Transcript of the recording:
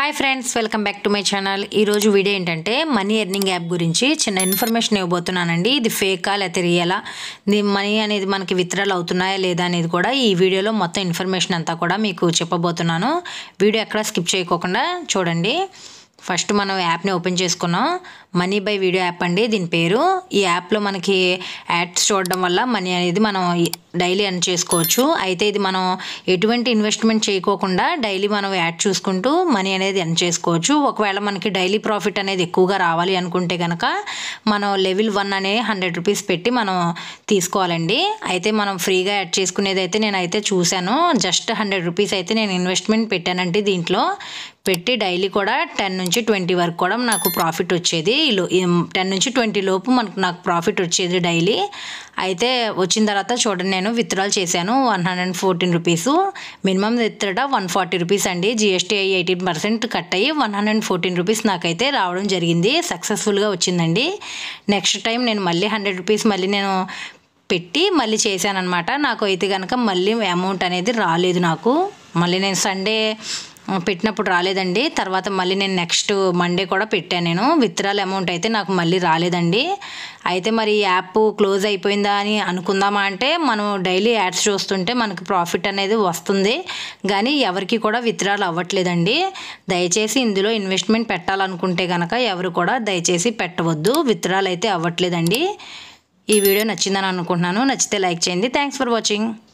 hi friends welcome back to my channel ఈరోజు video ఏంటంటే money earning app గురించి చిన్న ఇన్ఫర్మేషన్ ఇవ్వబోతున్నానండి ఇది ఫేకా లేకపోతే రియలా దీని మనీ అనేది మనకి విత్డ్రాల్ అవుతున్నాయా లేదా అనేది కూడా ఈ వీడియోలో మొత్తం ఇన్ఫర్మేషన్ అంతా కూడా మీకు చెప్పబోతున్నాను వీడియో ఎక్కడ స్కిప్ చేయకోకుండా చూడండి ఫస్ట్ మనం యాప్ని ఓపెన్ చేసుకున్నాం మనీ బై వీడియో యాప్ అండి దీని పేరు ఈ యాప్లో మనకి యాడ్స్ చూడడం వల్ల మనీ అనేది మనం డైలీ ఎర్న్ చేసుకోవచ్చు అయితే ఇది మనం ఎటువంటి ఇన్వెస్ట్మెంట్ చేయకోకుండా డైలీ మనం యాడ్ చూసుకుంటూ మనీ అనేది ఎర్న్ చేసుకోవచ్చు ఒకవేళ మనకి డైలీ ప్రాఫిట్ అనేది ఎక్కువగా రావాలి అనుకుంటే కనుక మనం లెవెల్ వన్ అనే హండ్రెడ్ రూపీస్ పెట్టి మనం తీసుకోవాలండి అయితే మనం ఫ్రీగా యాడ్ చేసుకునేది అయితే నేనైతే చూశాను జస్ట్ హండ్రెడ్ రూపీస్ అయితే నేను ఇన్వెస్ట్మెంట్ పెట్టానండి దీంట్లో పెట్టి డైలీ కూడా టెన్ నుంచి ట్వంటీ వరకు కూడా నాకు ప్రాఫిట్ వచ్చేది టెన్ నుంచి ట్వంటీ లోపు మనకు నాకు ప్రాఫిట్ వచ్చేది డైలీ అయితే వచ్చిన తర్వాత చూడండి నేను విత్డ్రాల్ చేశాను one hundred and fourteen rupees minimum withdraw one forty rupees అండి జిఎస్టీ ఎయిటీన్ పర్సెంట్ కట్ అయ్యి one hundred and fourteen rupees నాకైతే రావడం జరిగింది సక్సెస్ఫుల్గా వచ్చిందండి నెక్స్ట్ టైం నేను మళ్ళీ హండ్రెడ్ రూపీస్ మళ్ళీ నేను పెట్టి మళ్ళీ చేశానమాట నాకు అయితే కనుక మళ్ళీ అమౌంట్ అనేది రాలేదు నాకు మళ్ళీ నేను సండే పెట్టినప్పుడు రాలేదండి తర్వాత మళ్ళీ నేను నెక్స్ట్ మండే కూడా పెట్టాను నేను విత్డ్రాల్ అమౌంట్ అయితే నాకు మళ్ళీ రాలేదండి అయితే మరి ఈ యాప్ క్లోజ్ అయిపోయిందా అని అనుకుందామా అంటే మనం డైలీ యాడ్స్ చూస్తుంటే మనకి ప్రాఫిట్ అనేది వస్తుంది కానీ ఎవరికి కూడా విత్డ్రాల్ అవ్వట్లేదండి దయచేసి ఇందులో ఇన్వెస్ట్మెంట్ పెట్టాలనుకుంటే కనుక ఎవరు కూడా దయచేసి పెట్టవద్దు విత్డ్రాల్ అయితే అవ్వట్లేదండి ఈ వీడియో నచ్చిందని అనుకుంటున్నాను నచ్చితే లైక్ చేయండి థ్యాంక్స్ ఫర్ వాచింగ్